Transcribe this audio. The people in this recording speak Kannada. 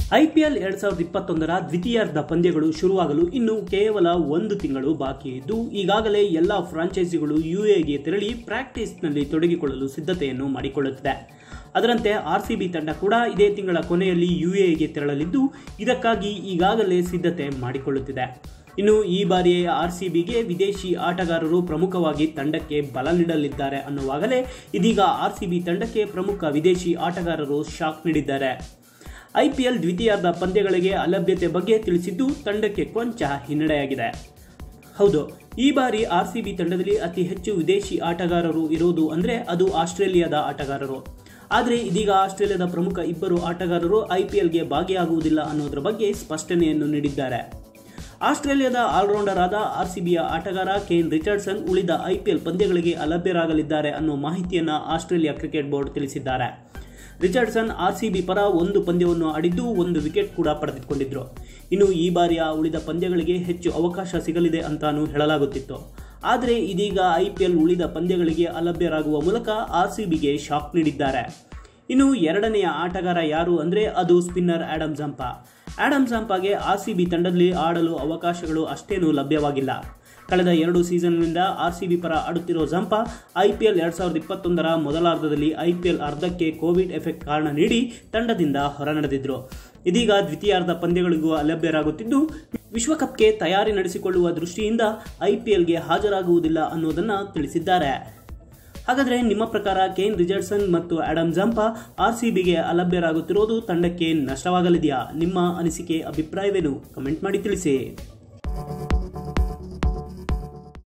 ಐಪಿಎಲ್ ಎರಡ್ ಸಾವಿರದ ಇಪ್ಪತ್ತೊಂದರ ದ್ವಿತೀಯಾರ್ಧ ಪಂದ್ಯಗಳು ಶುರುವಾಗಲು ಇನ್ನು ಕೇವಲ ಒಂದು ತಿಂಗಳು ಬಾಕಿ ಇದ್ದು ಈಗಾಗಲೇ ಎಲ್ಲ ಫ್ರಾಂಚೈಸಿಗಳು ಯುಎಗೆ ತೆರಳಿ ಪ್ರಾಕ್ಟೀಸ್ನಲ್ಲಿ ತೊಡಗಿಕೊಳ್ಳಲು ಸಿದ್ಧತೆಯನ್ನು ಮಾಡಿಕೊಳ್ಳುತ್ತಿದೆ ಅದರಂತೆ ಆರ್ಸಿಬಿ ತಂಡ ಕೂಡ ಇದೇ ತಿಂಗಳ ಕೊನೆಯಲ್ಲಿ ಯುಎಗೆ ತೆರಳಲಿದ್ದು ಇದಕ್ಕಾಗಿ ಈಗಾಗಲೇ ಸಿದ್ಧತೆ ಮಾಡಿಕೊಳ್ಳುತ್ತಿದೆ ಇನ್ನು ಈ ಬಾರಿಯ ಆರ್ಸಿಬಿಗೆ ವಿದೇಶಿ ಆಟಗಾರರು ಪ್ರಮುಖವಾಗಿ ತಂಡಕ್ಕೆ ಬಲ ನೀಡಲಿದ್ದಾರೆ ಅನ್ನುವಾಗಲೇ ಇದೀಗ ಆರ್ಸಿಬಿ ತಂಡಕ್ಕೆ ಪ್ರಮುಖ ವಿದೇಶಿ ಆಟಗಾರರು ಶಾಕ್ ನೀಡಿದ್ದಾರೆ ಐಪಿಎಲ್ ದ್ವಿತೀಯಾರ್ಧ ಪಂದ್ಯಗಳಿಗೆ ಅಲಭ್ಯತೆ ಬಗ್ಗೆ ತಿಳಿಸಿದ್ದು ತಂಡಕ್ಕೆ ಕೊಂಚ ಹಿನ್ನಡೆಯಾಗಿದೆ ಹೌದು ಈ ಬಾರಿ ಆರ್ಸಿಬಿ ತಂಡದಲ್ಲಿ ಅತಿ ಹೆಚ್ಚು ವಿದೇಶಿ ಆಟಗಾರರು ಇರುವುದು ಅಂದರೆ ಅದು ಆಸ್ಟ್ರೇಲಿಯಾದ ಆಟಗಾರರು ಆದರೆ ಇದೀಗ ಆಸ್ಟ್ರೇಲಿಯಾದ ಪ್ರಮುಖ ಇಬ್ಬರು ಆಟಗಾರರು ಐಪಿಎಲ್ಗೆ ಭಾಗಿಯಾಗುವುದಿಲ್ಲ ಅನ್ನೋದರ ಬಗ್ಗೆ ಸ್ಪಷ್ಟನೆಯನ್ನು ನೀಡಿದ್ದಾರೆ ಆಸ್ಟ್ರೇಲಿಯಾದ ಆಲ್ರೌಂಡರ್ ಆದ ಆರ್ಸಿಬಿಯ ಆಟಗಾರ ಕೇನ್ ರಿಚರ್ಡ್ಸನ್ ಉಳಿದ ಐಪಿಎಲ್ ಪಂದ್ಯಗಳಿಗೆ ಅಲಭ್ಯರಾಗಲಿದ್ದಾರೆ ಅನ್ನೋ ಮಾಹಿತಿಯನ್ನು ಆಸ್ಟ್ರೇಲಿಯಾ ಕ್ರಿಕೆಟ್ ಬೋರ್ಡ್ ತಿಳಿಸಿದ್ದಾರೆ ರಿಚರ್ಡ್ಸನ್ ಆರ್ಸಿಬಿ ಪರ ಒಂದು ಪಂದ್ಯವನ್ನು ಆಡಿದ್ದು ಒಂದು ವಿಕೆಟ್ ಕೂಡ ಪಡೆದುಕೊಂಡಿದ್ರು ಇನ್ನು ಈ ಬಾರಿಯ ಉಳಿದ ಪಂದ್ಯಗಳಿಗೆ ಹೆಚ್ಚು ಅವಕಾಶ ಸಿಗಲಿದೆ ಅಂತಾನೂ ಹೇಳಲಾಗುತ್ತಿತ್ತು ಆದರೆ ಇದೀಗ ಐಪಿಎಲ್ ಉಳಿದ ಪಂದ್ಯಗಳಿಗೆ ಅಲಭ್ಯರಾಗುವ ಮೂಲಕ ಆರ್ಸಿಬಿಗೆ ಶಾಕ್ ನೀಡಿದ್ದಾರೆ ಇನ್ನು ಎರಡನೆಯ ಆಟಗಾರ ಯಾರು ಅಂದರೆ ಅದು ಸ್ಪಿನ್ನರ್ ಆಡಮ್ ಜಂಪಾ ಆಡಮ್ ಜಂಪಾಗೆ ಆರ್ಸಿಬಿ ತಂಡದಲ್ಲಿ ಆಡಲು ಅವಕಾಶಗಳು ಅಷ್ಟೇನೂ ಲಭ್ಯವಾಗಿಲ್ಲ ಕಳೆದ ಎರಡು ಸೀಸನ್ನಿಂದ ಆರ್ಸಿಬಿ ಪರ ಆಡುತ್ತಿರೋ ಜಂಪಾ ಐಪಿಎಲ್ ಎರಡ್ ಸಾವಿರದ ಇಪ್ಪತ್ತೊಂದರ ಮೊದಲಾರ್ಧದಲ್ಲಿ ಐಪಿಎಲ್ ಅರ್ಧಕ್ಕೆ ಕೋವಿಡ್ ಎಫೆಕ್ಟ್ ಕಾರಣ ನೀಡಿ ತಂಡದಿಂದ ಹೊರನಡೆದಿದ್ರು ಇದೀಗ ದ್ವಿತೀಯಾರ್ಧ ಪಂದ್ಯಗಳಿಗೂ ಅಲಭ್ಯರಾಗುತ್ತಿದ್ದು ವಿಶ್ವಕಪ್ಗೆ ತಯಾರಿ ನಡೆಸಿಕೊಳ್ಳುವ ದೃಷ್ಟಿಯಿಂದ ಐಪಿಎಲ್ಗೆ ಹಾಜರಾಗುವುದಿಲ್ಲ ಅನ್ನೋದನ್ನು ತಿಳಿಸಿದ್ದಾರೆ ಹಾಗಾದರೆ ನಿಮ್ಮ ಪ್ರಕಾರ ಕೇನ್ ರಿಚರ್ಡ್ಸನ್ ಮತ್ತು ಆಡಮ್ ಜಂಪಾ ಆರ್ಸಿಬಿಗೆ ಅಲಭ್ಯರಾಗುತ್ತಿರೋದು ತಂಡಕ್ಕೆ ನಷ್ಟವಾಗಲಿದೆಯಾ ನಿಮ್ಮ ಅನಿಸಿಕೆ ಅಭಿಪ್ರಾಯವೇನು ಕಮೆಂಟ್ ಮಾಡಿ ತಿಳಿಸಿ